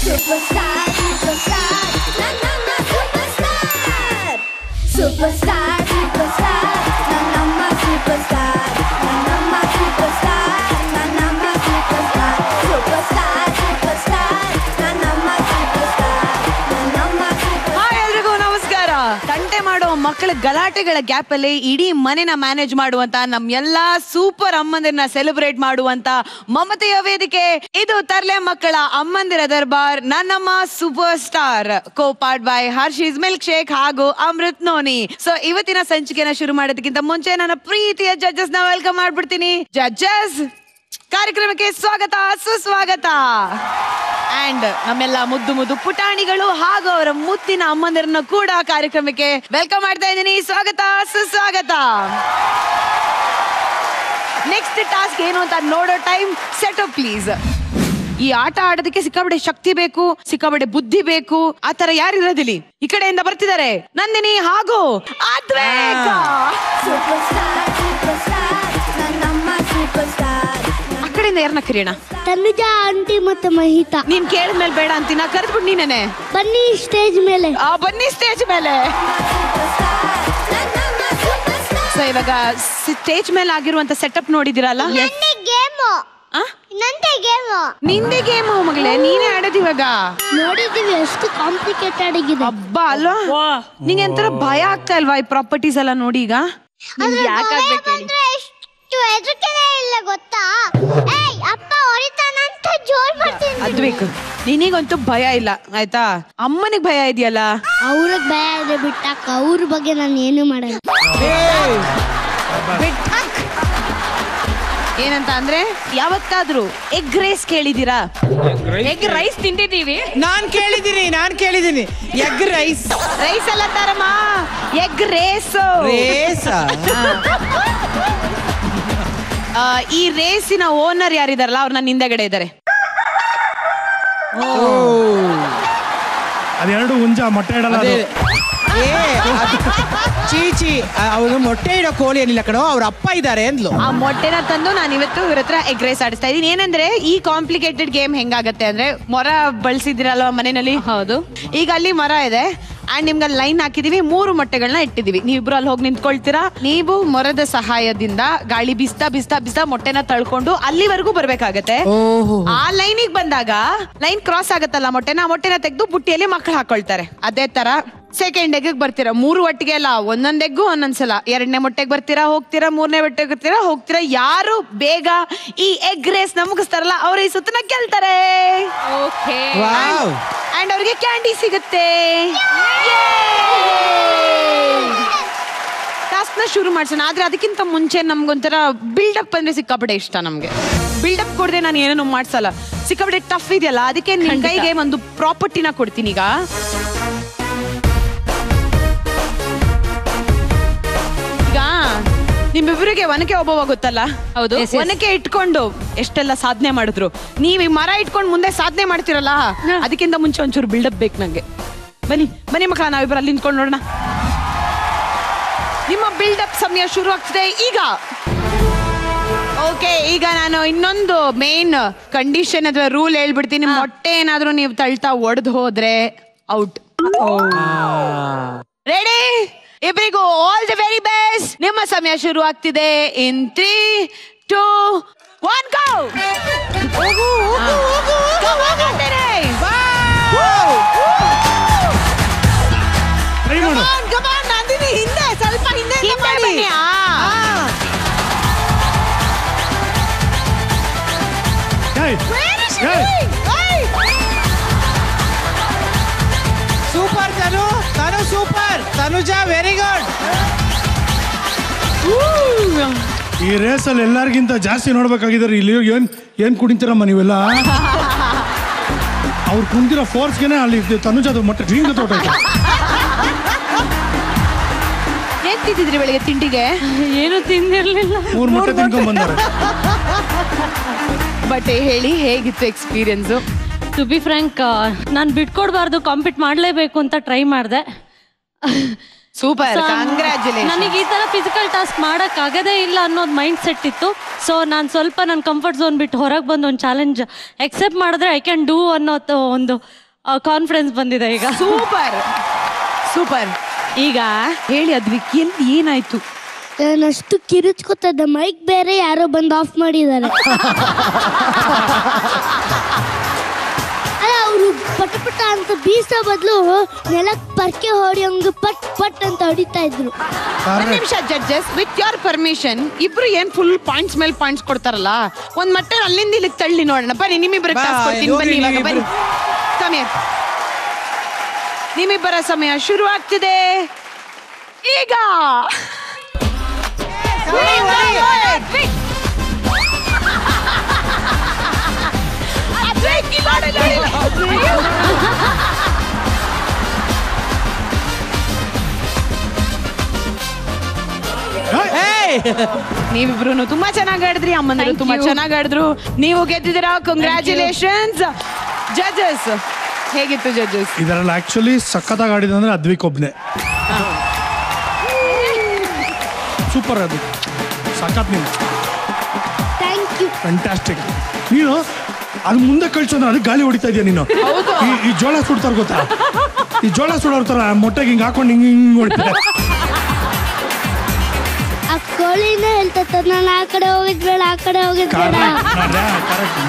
Superstar, superstar, Nannamma superstar. Superstar, superstar, Nannamma superstar. Nannamma superstar, Nannamma superstar. Superstar, superstar, Nannamma superstar. Nannamma superstar. Hi ಎಲ್ರಿಗೂ ನಮಸ್ಕಾರ ತಂಟೆ ಮಾಡೋ ಮಕ್ಕಳ ಗಲಾಟೆಗಳ gap ಅಲ್ಲಿ ಇಡೀ ಮನೆನ ಮ್ಯಾನೇಜ್ ಮಾಡುವಂತ ನಮ್ ಎಲ್ಲಾ ಸೂಪರ್ ಅಮ್ಮಂದಿರನ್ನ ಸೆಲೆಬ್ರೇಟ್ ಮಾಡುವಂತ ಮಮತೆಯ ವೇದಿಕೆ ಇದು ತರ್ಲೆ ಮಕ್ಕಳ ಅಮ್ಮಂದಿರ ದರ್ಬಾರ್ Nannamma super star co powered by Hershey's milk shake ಹಾಗೂ ಅಮೃತ್ ನೋನಿ ಸೊ ಇವತ್ತಿನ ಸಂಚಿಕೆನ ಶುರು ಮಾಡೋದಕ್ಕಿಂತ ಮುಂಚೆ ನನ್ನ ಪ್ರೀತಿಯ ಜಡ್ಜಸ್ ನ ವೆಲ್ಕಮ್ ಮಾಡ್ಬಿಡ್ತೀನಿ ಜಡ್ಜಸ್ ಕಾರ್ಯಕ್ರಮಕ್ಕೆ ಸ್ವಾಗತ ಸುಸ್ವಾಗತ ಅಂಡ್ ನಮ್ಮೆಲ್ಲ ಮುದ್ದು ಮುದ್ದು ಪುಟಾಣಿಗಳು ಹಾಗೂ ಅವರ ಮುದ್ದಿನ ಅಮ್ಮಂದಿರನ್ನು ಕೂಡ ಕಾರ್ಯಕ್ರಮಕ್ಕೆ ವೆಲ್ಕಮ್ ಮಾಡ್ತಾ ಇದ್ದೀನಿ ಸ್ವಾಗತ ಸುಸ್ವಾಗತ ನೆಕ್ಸ್ಟ್ ಟಾಸ್ಕ್ ಏನು ಅಂತ ನೋಡೋ ಟೈಮ್ ಸೆಟ್ ಪ್ಲೀಸ್ ಈ ಆಟ ಆಡೋದಕ್ಕೆ ಸಿಕ್ಕಾಪಟ್ಟೆ ಶಕ್ತಿ ಬೇಕು ಸಿಕ್ಕಾಪಟ್ಟೆ ಬುದ್ಧಿ ಬೇಕು ಆ ತರ ಯಾರಿರೋದಿಲ್ಲಿ ಈ ಕಡೆಯಿಂದ ಬರ್ತಿದ್ದಾರೆ ನಂದಿನಿ ಹಾಗೂ ಅದ್ವೇಕ Superstar, superstar, ನನ್ನಮ್ಮ superstar. ಆ ಕಡೆಯಿಂದ ಯಾರನ್ನ ಕರಿಯೋಣ ತನುಜಾ ಆಂಟಿ ಮತ್ತೆ ಮಹಿತಾ ನೀನ್ ಕೇಳಿದ್ಮೇಲೆ ಬೇಡ ಅಂತೀನ ಕರೆದ್ಬಿಟ್ಟು ನೀನೇನೆ ಬನ್ನಿ ಸ್ಟೇಜ್ ಮೇಲೆ ಆ ಬನ್ನಿ ಸ್ಟೇಜ್ ಮೇಲೆ ನನ್ನಮ್ಮ superstar. ಸೊ ಇವಾಗ ಸ್ಟೇಜ್ ಮೇಲೆ ಆಗಿರುವಂತ ಸೆಟಪ್ ನೋಡಿದಿರಲ್ಲ ನಂದೇ ಗೇಮು ಆ? ನಂದೇ ಗೇಮು ನಿಂದೆ ಗೇಮ್ ಮಗಳೇ ನೀನೇ ಆಡೋದು ಇವಾಗ ನೋಡಿದೀವಿ ಎಷ್ಟು ಕಾಂಪ್ಲಿಕೇಟೆಡ್ ಆಗಿದೆ ಹಬ್ಬ ಅಲ್ವಾ ನಿಂಗೆ ಒಂಥರ ಭಯ ಆಗ್ತಾ ಇಲ್ವಾ ಈ ಪ್ರಾಪರ್ಟೀಸ್ ಎಲ್ಲ ನೋಡಿ ಈಗ ಆದ್ರೆ ಗೋವೆ ಬಂದ್ರೆ ಎಷ್ಟು ಹೆದರಿಕೆನೇ ಇಲ್ಲ ಗೊತ್ತಾ ಏಯ್ ಅಪ್ಪ ಹೊಡಿತಾನಂತ ಜೋರ್ ಮಾಡ್ತೀನಿ ಅದ್ಬೇಕು ನಿನಗಂತೂ ಭಯ ಇಲ್ಲ ಆಯ್ತಾ ಅಮ್ಮನಿಗೆ ಭಯ ಇದೆಯಲ್ಲ ಅವ್ರಿಗೆ ಭಯ ಇದೆ ಬಿಟ್ಟಾಕ ಅವ್ರ ಬಗ್ಗೆ ನಾನು ಏನು ಮಾಡಲ್ಲ ಬಿಟ್ಟಾಕ್. ಏನಂತ ಅಂದ್ರೆ ಯಾವತ್ತಾದ್ರೂ ಎಗ್ ರೈಸ್ ಕೇಳಿದೀರಾ ಎಗ್ ರೈಸ್ ತಿಂದಿದ್ದೀವಿ ನಾನ್ ಕೇಳಿದೀನಿ ನಾನ್ ಕೇಳಿದೀನಿ ಎಗ್ ರೈಸ್ ರೈಸ್ ಎಲ್ಲ ತಾರಮ್ಮ ಎಗ್ ರೇಸ್ ರೇಸ್ ಈ ರೇಸಿನ ಓನರ್ ಯಾರಿದಾರಲ್ಲ ಅವ್ರು ನನ್ನ ಹಿಂದೆಗಡೆ ಇದ್ದಾರೆ ಅದೆರಡು ಹುಂಜ ಮೊಟ್ಟೆ ಇಡಲ್ಲ ಅದೇ ಅದು. ಏ ಅದು- ಚೀಚಿ ಅವನು ಮೊಟ್ಟೆ ಇಡೋ ಕೋಳಿ ಏನಿಲ್ಲ ಕಣೋ ಅವ್ರ ಅಪ್ಪ ಇದ್ದಾರೆ ಅಂದ್ಲು ಆ ಮೊಟ್ಟೆನ ತಂದು ನಾನು ಇವತ್ತು ಇವ್ರ ಹತ್ರ ಎಗ್ ರೈಸ್ ಆಡಿಸ್ತಾ ಇದೀನಿ ಏನಂದ್ರೆ ಈ ಕಾಂಪ್ಲಿಕೇಟೆಡ್ ಗೇಮ್ ಹೆಂಗಾಗತ್ತೆ ಅಂದ್ರೆ ಮೊರ ಬಳಸಿದಿರಲ್ವಾ ಮನೆಯಲ್ಲಿ ಹೌದು ಈಗ ಅಲ್ಲಿ ಮರ ಇದೆ ಅಂಡ್ ನಿಮ್ಗೆ ಲೈನ್ ಹಾಕಿದೀವಿ ಮೂರು ಮೊಟ್ಟೆಗಳನ್ನ ಇಟ್ಟಿದೀವಿ ನೀವಿಬ್ರು ಅಲ್ಲಿ ಹೋಗಿ ನಿಂತ್ಕೊಳ್ತೀರಾ ನೀವು ಮೊರದ ಸಹಾಯದಿಂದ ಗಾಳಿ ಬಿಸ್ತಾ ಬಿಸ್ತಾ ಬಿಸ್ತಾ ಮೊಟ್ಟೆನ ತಳ್ಕೊಂಡು ಅಲ್ಲಿವರೆಗೂ ಬರ್ಬೇಕಾಗತ್ತೆ ಓಹೋ ಆ ಲೈನಿಗೆ ಬಂದಾಗ ಲೈನ್ ಕ್ರಾಸ್ ಆಗತ್ತಲ್ಲ ಮೊಟ್ಟೆನ ಆ ಮೊಟ್ಟೆನ ತೆಗೆದು ಬುಟ್ಟಿಯಲ್ಲಿ ಮಕ್ಕಳು ಹಾಕೊಳ್ತಾರೆ ಅದೇ ತರ ಸೆಕೆಂಡ್ ಎಗ್ ಬರ್ತೀರಾ ಮೂರು ಒಟ್ಟಿಗೆ ಅಲ್ಲ ಒಂದೊಂದ್ ಎಗ್ಗು ಒಂದೊಂದ್ಸಲ ಎರಡನೇ ಮೊಟ್ಟೆಗೆ ಬರ್ತೀರಾ ಹೋಗ್ತೀರಾ ಮೂರನೇ ಮೊಟ್ಟೆಗೆ ಬರ್ತೀರಾ ಹೋಗ್ತೀರಾ ಯಾರು ಬೇಗ ಈ ಎಗ್ ರೇಸ್ ನ ಮುಗಿಸ್ತಾರಲ್ಲ ಅವ್ರ ಈ ಸುತ್ತನ ಗೆಲ್ತಾರೆ ವಾವ್ ಅಂಡ್ ಅವ್ರಿಗೆ ಕ್ಯಾಂಡಿ ಸಿಗುತ್ತೆ ಟಾಸ್ಕ್ ನ ಶುರು ಮಾಡ್ಸೋಣ ಆದ್ರೆ ಅದಕ್ಕಿಂತ ಮುಂಚೆ ನಮ್ಗೊಂಥರ ಬಿಲ್ಡಪ್ ಅಂದ್ರೆ ಸಿಕ್ಕಾಪಟ್ಟೆ ಇಷ್ಟ ನಮ್ಗೆ ಬಿಲ್ಡಪ್ ಕೊಡದೆ ನಾನು ಏನೇನು ಮಾಡ್ಸಲ್ಲ ಸಿಕ್ಕಾಪಟ್ಟೆ ಟಫ್ ಇದೆಯಲ್ಲ ಅದಕ್ಕೆ ನಿಮ್ ಕೈಗೆ ಒಂದು ಪ್ರಾಪರ್ಟಿನ ಕೊಡ್ತೀನಿ ಈಗ ಈಗ ನಿಮ್ಮಿಬ್ಬರಿಗೆ ಒನಕೆ ಒಬ್ಬವ ಗೊತ್ತಲ್ಲ ಹೌದು ಒನಕೆ ಇಟ್ಕೊಂಡು ಎಷ್ಟೆಲ್ಲ ಸಾಧನೆ ಮಾಡಿದ್ರು ನೀವ್ ಈ ಮರ ಇಟ್ಕೊಂಡು ಮುಂದೆ ಸಾಧನೆ ಮಾಡ್ತಿರಲ್ಲ ಅದಕ್ಕಿಂತ ಮುಂಚೆ ಒಂಚೂರು ಬಿಲ್ಡಪ್ ಬೇಕು ನಂಗೆ ಬನ್ನಿ ಬನ್ನಿ ಮಕ್ಕಳ ನಾವಿಬ್ಬರು ಅಲ್ಲಿ ನಿಂತ್ಕೊಂಡು ನೋಡೋಣ ನಿಮ್ಮ ಬಿಲ್ಡಪ್ ಸಮಯ ಶುರು ಆಗ್ತಿದೆ ಈಗ ಓಕೆ ಈಗ ನಾನು ಇನ್ನೊಂದು ಮೇನ್ ಕಂಡೀಷನ್ ಅಥವಾ ರೂಲ್ ಹೇಳ್ಬಿಡ್ತೀನಿ ಮೊಟ್ಟೆ ಏನಾದ್ರೂ ನೀವು ತಳ್ತಾ ಒಡೆದು ಹೋದ್ರೆ ಔಟ್ ರೆಡಿ ಇಬ್ಬರಿಗೂ ಆಲ್ ದಿ ವೆರಿ ಬೆಸ್ಟ್ ನಿಮ್ಮ ಸಮಯ ಶುರು ಆಗ್ತಿದೆ in three two one go Try ಮಾಡು ನಂದಿನಿ ಹಿಂದೆ ಸ್ವಲ್ಪ ಹಿಂದೆ ಬನ್ನಿ ಆ. ಏಯ್, ಏಯ್, super Tanu Tanu super Tanuja very good ಈ ರೇಸಲ್ಲಿ ಎಲ್ಲರಿಗಿಂತ ಜಾಸ್ತಿ ನೋಡ್ಬೇಕಾಗಿದ್ದಾರೆ ಇಲ್ಲಿ ಏನ್ ಏನ್ ಕುಡಿತೀರಮ್ಮ ನೀವೆಲ್ಲ ಅವ್ರು ಕುಂತಿರೋ ಫೋರ್ಸ್ಗೆನೆ ಅಲ್ಲಿ ತನುಜದು ಮೊಟ್ಟೆ ಡ್ರಿಂಕ್ ತೋಟ ಏನ್ ತಿಂತಿದ್ರಿ ಬೆಳಿಗ್ಗೆ ತಿಂಡಿಗೆ ಏನು ತಿಂದಿರ್ಲಿಲ್ಲ ಮೂರ್ ಮೊಟ್ಟೆ ತಿನ್ಕೊಂಡ್ ಬಂದಾರೆ ಬಟ್ ಹೇಳಿ ಹೇಗಿತ್ತು ಎಕ್ಸ್ಪೀರಿಯನ್ಸ್ ಟು ಬಿ ಫ್ರ್ಯಾಂಕ್ ನಾನು ಬಿಟ್ಕೊಡ್ಬಾರ್ದು ಕಾಂಪೀಟ್ ಮಾಡಲೇಬೇಕು ಅಂತ ಟ್ರೈ ಮಾಡಿದೆ ಸೂಪರ್ ಕಂಗ್ರ್ಯಾಚುಲೇಷನ್ ನನಗೆ ಈ ತರ ಫಿಸಿಕಲ್ ಟಾಸ್ಕ್ ಮಾಡಕ್ ಆಗದೇ ಇಲ್ಲ ಅನ್ನೋದು ಮೈಂಡ್ ಸೆಟ್ ಇತ್ತು ಸೊ ನಾನು ಸ್ವಲ್ಪ ನನ್ನ ಕಂಫರ್ಟ್ ಝೋನ್ ಬಿಟ್ಟು ಹೊರಗೆ ಬಂದು ಒಂದು ಚಾಲೆಂಜ್ ಎಕ್ಸೆಪ್ಟ್ ಮಾಡಿದ್ರೆ ಐ ಕ್ಯಾನ್ ಡೂ ಅನ್ನೋ ಒಂದು ಕಾನ್ಫಿಡೆನ್ಸ್ ಬಂದಿದೆ ಈಗ ಸೂಪರ್ ಸೂಪರ್ ಈಗ ಹೇಳಿ ಅದ್ವಿಕ್ ಎಲ್ ಏನಾಯ್ತು ನಾನು ಅಷ್ಟು ಕಿರುಚ್ಕೊತದ್ದೆ ಮೈಕ್ ಬೇರೆ ಯಾರೋ ಬಂದು ಆಫ್ ಮಾಡಿದ್ದಾರೆ ಅಲ್ಲ ಅವರು ಪಟ ಪಟ ಅಂತ ಬೀಸೋ ಬದಲು ನೆಲಕ್ ಪರ್ಕೆ ಹೊಡಿಯೋಂಗ್ ಪಟ್ ಪಟ್ ಅಂತ ಹೊಡಿತಾ ಇದ್ರು ಒಂದ್ ನಿಮಿಷ ಜಡ್ಜಸ್ ವಿತ್ ಯೋರ್ ಪರ್ಮಿಷನ್ ಇಬ್ರು ಏನ್ ಫುಲ್ ಪಾಯಿಂಟ್ಸ್ ಮೇಲೆ ಪಾಯಿಂಟ್ಸ್ ಕೊಡ್ತಾರಲ್ಲ ಒಂದ್ ಮಟ್ಟ ಅಲ್ಲಿಂದ ಇಲ್ಲಿಗೆ ತಳ್ಳಿ ನೋಡೋಣ ಬನ್ನಿ ನಿಮ್ಮಿಬ್ಬರ ಬಾ, ಟಾಸ್ಕ್ ಕೊಡ್ತೀನಿ ಹೋಗ್ರಿ ಬನ್ನಿ ಇವಾಗ ಬನ್ನಿ ನೀವಿಬ್ರು. ಸಮಯ ನಿಮ್ಮಿಬ್ಬರ ಸಮಯ ಶುರು ಆಗ್ತಿದೆ ಈಗ ಅದ್ವಿಕ್. ಅದ್ವಿಕ್, ಇಲ್ಲ, ಇಲ್ಲ, ಇಲ್ಲ. ಏಯ್! ನೀವಿಬ್ರು ತುಂಬಾ ಚೆನ್ನಾಗಿ ಆಡಿದ್ರಿ ಅಮ್ಮಂದಿರು ತುಂಬಾ ಚೆನ್ನಾಗಿ ಆಡಿದ್ರು ನೀವು ಗೆದ್ದಿದ್ದೀರಾ ಕಂಗ್ರ್ಯಾಚುಲೇಷನ್ಸ್ ಜಡ್ಜಸ್ ಹೇಗಿತ್ತು ಜಡ್ಜಸ್ ಇದರಲ್ಲಿ ಆಕ್ಚುಲಿ ಸಖತ್ತಾಗಿ ಆಡಿದಂದ್ರೆ ಅದ್ವಿಕ್ ಒಬ್ನೇ ಸೂಪರ್ ಅದು ಸಖತ್ ನೀನು ಥ್ಯಾಂಕ್ ಯು ಫ್ಯಾಂಟಾಸ್ಟಿಕ್ ನೀನು ಅದು ಮುಂದೆ ಕಳ್ಸೋದ್ರೆ ಅದಕ್ಕೆ ಗಾಳಿ ಹೊಡಿತಾ ಇದೆಯಾ ನೀನು ಈ ಈ ಜೋಳ ಸುಡ್ತಾರ ಗೊತ್ತಾ ಈ ಜೋಳ ಸುಡೋರ್ ತರ ಮೊಟ್ಟೆಗೆ ಹಿಂಗೆ ಹಾಕೊಂಡು ಹಿಂಗೆ ಹಿಂಗೆ ಹೊಡಿತಾರೆ ಆ ಕೋಳಿನ ಹೇಳ್ತತ್ತ ನಾನು ಆ ಕಡೆ ಹೋಗಿದ್ ಬೇಡ ಆ ಕಡೆ ಹೋಗಿದ್ ಬೇಡ ಕರೆಕ್ಟ್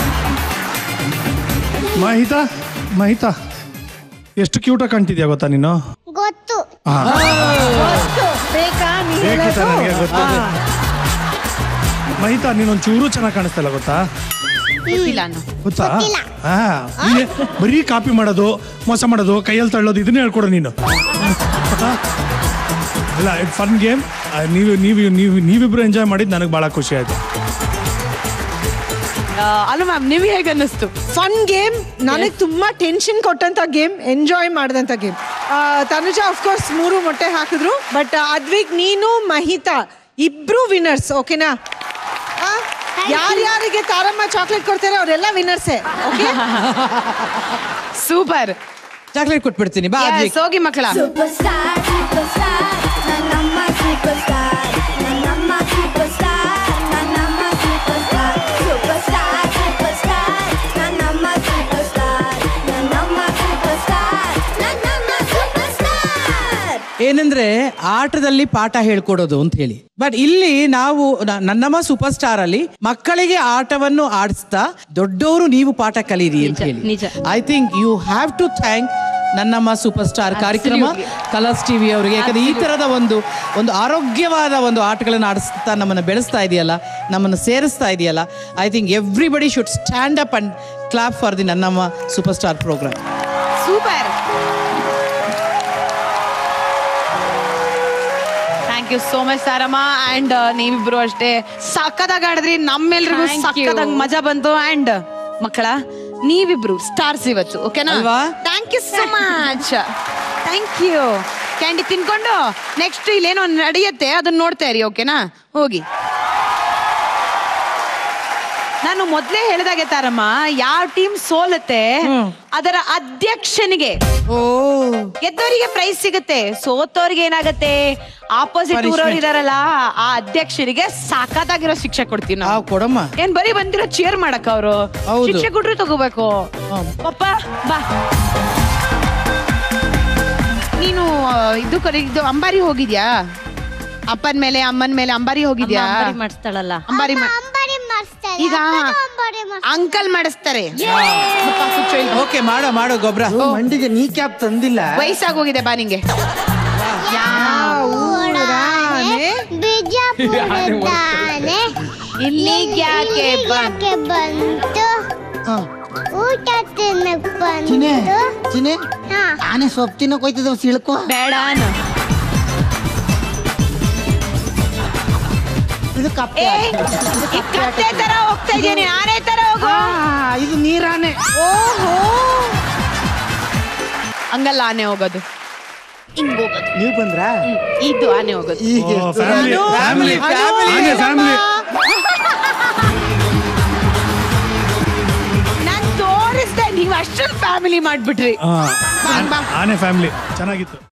ಮಹಿತಾ ಮಹಿತಾ ಎಷ್ಟು ಕ್ಯೂಟಾಗಿ ಕಾಣ್ತಿದ್ಯಾ ಗೊತ್ತಾ ನೀನು ಗೊತ್ತು ಹಾ ಬೇಕಾ ನೀನ್ ಬೇಕಿತ್ತ ಹೇಳೋದು? ನನಗೆ ಗೊತ್ತು ಮಹಿತಾ ನೀನೊಂದು ಚೂರು ಚೆನ್ನಾಗಿ ಕಾಣಿಸ್ತಾ ಇಲ್ಲ ಗೊತ್ತಾ ಗೊತ್ತಿಲ್ಲ ನಾನು ಗೊತ್ತಾ ಹಾ ನೀನೆ ಬರೀ ಕಾಪಿ ಮಾಡೋದು ಮೋಸ ಮಾಡೋದು ಕೈಯಲ್ಲಿ ತಳ್ಳೋದು ಇದನ್ನೇ ಹೇಳ್ಕೊಡು ನೀನು ಗೊತ್ತಾ? ಇಲ್ಲ ಇಟ್ ಫನ್ ಗೇಮ್ ನೀವು ನೀವು ನೀವು ನೀವಿಬ್ರು ಎಂಜಾಯ್ ಮಾಡಿದ್ದು ನನಗೆ ಭಾಳ ಖುಷಿ ಆಯ್ತು ಆ, ಅಲ್ಲ ಮ್ಯಾಮ್ ನೀವು ಹೇಗೆ ಅನ್ನಿಸ್ತು ಫನ್ ಗೇಮ್ ನನಗೆ ತುಂಬಾ ಟೆನ್ಷನ್ ಕೊಟ್ಟಂತ ಗೇಮ್ ಎಂಜಾಯ್ ಮಾಡಿದಂತ ಗೇಮ್ ತನುಜಾ ಕೋರ್ಸ್ ಮೂರು ಮೊಟ್ಟೆ ಹಾಕಿದ್ರು ಬಟ್ ಅದ್ವಿಕ್ ನೀನು ಮಹಿತಾ ಇಬ್ರು ವಿನ್ನರ್ಸ್ ಓಕೆನಾ ಯಾರ್ಯಾರಿಗೆ ತಾರಮ್ಮ ಚಾಕ್ಲೇಟ್ ಕೊಡ್ತಾರೆ ಅವರೆಲ್ಲ ವಿನ್ನರ್ಸೇ ಓಕೆ ಸೂಪರ್ ಚಾಕ್ಲೇಟ್ ಕೊಟ್ಬಿಡ್ತೀನಿ ಬಾ ಅದ್ವಿಕ್. ಹೋಗಿ ಮಕ್ಕಳ super star super star Nannamma super star Nannamma super star Nannamma super star super star super star Nannamma super star Nannamma super star Nannamma super star ಏನಂದ್ರೆ ಆಟದಲ್ಲಿ ಪಾಠ ಹೇಳ್ಕೊಡೋದು ಅಂತ ಹೇಳಿ ಬಟ್ ಇಲ್ಲಿ ನಾವು ನ- ನನ್ನಮ್ಮ ಸೂಪರ್ ಸ್ಟಾರ್ ಅಲ್ಲಿ ಮಕ್ಕಳಿಗೆ ಆಟವನ್ನು ಆಡಿಸ್ತಾ ದೊಡ್ಡವರು ನೀವು ಪಾಠ ಕಲೀರಿ ಅಂತ ಹೇಳಿ ನಿಜ. I think you have to thank Nannamma super star ಕಾರ್ಯಕ್ರಮ ಕಲರ್ಸ್ ಟಿವಿ ಅವರಿಗೆ ಯಾಕಂದ್ರೆ ಈ ತರದ ಒಂದು ಒಂದು ಆರೋಗ್ಯವಾದ ಒಂದು ಆಟಗಳನ್ನು ಆಡಿಸ್ತಾ ನಮ್ಮನ್ನು ಬೆಳೆಸ್ತಾ ಇದೆಯಲ್ಲ ನಮ್ಮನ್ನು ಸೇರಿಸ್ತಾ ಇದೆಯಲ್ಲ I think everybody should stand up and clap for the Nannamma super star program super thank you so much ಸಾರಮ್ಮ ಅಂಡ್ ನೀವಿಬ್ರು ಅಷ್ಟೇ ಸಕ್ಕದಾಗ ಆಡಿದ್ರಿ ನಮ್ಮೆಲ್ರಿಗೂ Thank you. ಸಕ್ಕದಾಗ ಮಜಾ ಬಂತು ಅಂಡ್ ಮಕ್ಕಳ ನೀವಿಬ್ರು ಸ್ಟಾರ್ಸ್ ಇವತ್ತು ಓಕೆನಾ ಅಲ್ವಾ? Thank you so much thank you candy ತಿನ್ಕೊಂಡು ನೆಕ್ಸ್ಟ್ ಇಲ್ಲೇನೋ ನಡೆಯುತ್ತೆ ಅದನ್ನ ನೋಡ್ತಾ ಇರಿ ಓಕೆನಾ ಹೋಗಿ ನಾನು ಮೊದ್ಲೇ ಹೇಳಿದಾಗೆ ತಾರಮ್ಮ ಯಾವ ಟೀಮ್ ಸೋಲುತ್ತೆ ಅದರ ಅಧ್ಯಕ್ಷನಿಗೆ ಓ ಗೆದ್ದವರಿಗೆ ಪ್ರೈಸ್ ಸಿಗುತ್ತೆ ಸೋತವ್ರಿಗೆ ಏನಾಗತ್ತೆ ಆಪೋಸಿಟ್ Punishment. ಊರವ್ರು ಇದಾರಲ್ಲ ಆ ಅಧ್ಯಕ್ಷರಿಗೆ ಸಾಕಾಗಿರೋ ಶಿಕ್ಷೆ ಕೊಡ್ತೀವಿ ಆ ನಾವು ಕೊಡಮ್ಮ ಏನ್ ಬರೀ ಬಂದಿರೋ ಚೇರ್ ಮಾಡಕ್ ಅವರು ಹೌದು. ಶಿಕ್ಷೆ ಕೊಟ್ರು ತಗೋಬೇಕು ಪಪ್ಪ ಬಾ ನೀನು ಆ, ಇದು ಕರಿ ಇದು ಅಂಬಾರಿ ಹೋಗಿದ್ಯಾ ಅಪ್ಪನ ಮೇಲೆ ಅಮ್ಮನ ಮೇಲೆ ಅಂಬಾರಿ ಹೋಗಿದ್ಯಾ ಅಂಬಾರಿ ಮಾಡಿಸ್ತಾಳಲ್ಲ ಅಂಬಾರಿ ಮಾ- ಅಂಬಾರಿ ಮಾಡಿಸ್ತಾರೆ ಈಗ ಅಪ್ಪನೂ ಅಂಬಾರಿ ಮಾಡಿಸ್ತಾರೆ. ಅಂಕಲ್ ಮಾಡಿಸ್ತಾರೆ ಅಪ್ಪ ಕೂತ್ಕೊ ಇಲ್ಲಿ. ಓಕೆ ಮಾಡೋ ಮಾಡೋ ಗೊಬ್ಬರ ಮಂಡಿಗೆ ನೀ ಕ್ಯಾಪ್ ತಂದಿಲ್ಲ ವಯಸ್ಸಾಗೋಗಿದೆ ಬಾ ನಿಂಗೆ ಊರಾನೆ, ಬಿಜಾಪುರದಾನೆ ಇಲ್ಲಿಗೆ ಯಾಕೆ ಬಂದ್ ಯಾಕೆ ಬಂತು ಊಟ ತಿನ್ನಕ್ ಚಿನೆ ಬಂತು ಚಿನೆ ಹಾ ಆನೆ ಸೊಪ್ಪು ತಿನ್ನಕ್ ಹೋಯ್ತಿದ್ದೇವೆ ಸಿಳ್ಕೊ ಬೇಡ ಅನ್ನು. ಇದು ಕಪ್ಪೆ ಏ, ಈ ಕತ್ತೆ ತರ ಹೋಗ್ತಾ ಇದೀನಿ ಆನೆ ತರ ಹೋಗು ಆ, ಇದು ನೀರಾನೆ ಓಹೋ ಹಂಗಲ್ಲ ಆನೆ ಹೋಗೋದು ಹಿಂಗ್ ಹೋಗೋದು ನೀವ್ ಬಂದ್ರಾ ಇದು ಆನೆ ಹೋಗೋದು ಈಗ ಎಷ್ಟು ಫ್ಯಾಮಿಲಿ ಫ್ಯಾಮಿಲಿ ಆನೆ ಫ್ಯಾಮಿಲಿ ನಾನ್ ತೋರಿಸ್ದೆ ನೀವ್ ಅಷ್ಟೊಂದು ಫ್ಯಾಮಿಲಿ ಮಾಡ್ಬಿಟ್ರಿ ಬಾ, ಬಾ. ಆನೆ ಫ್ಯಾಮಿಲಿ ಚೆನ್ನಾಗಿತ್ತು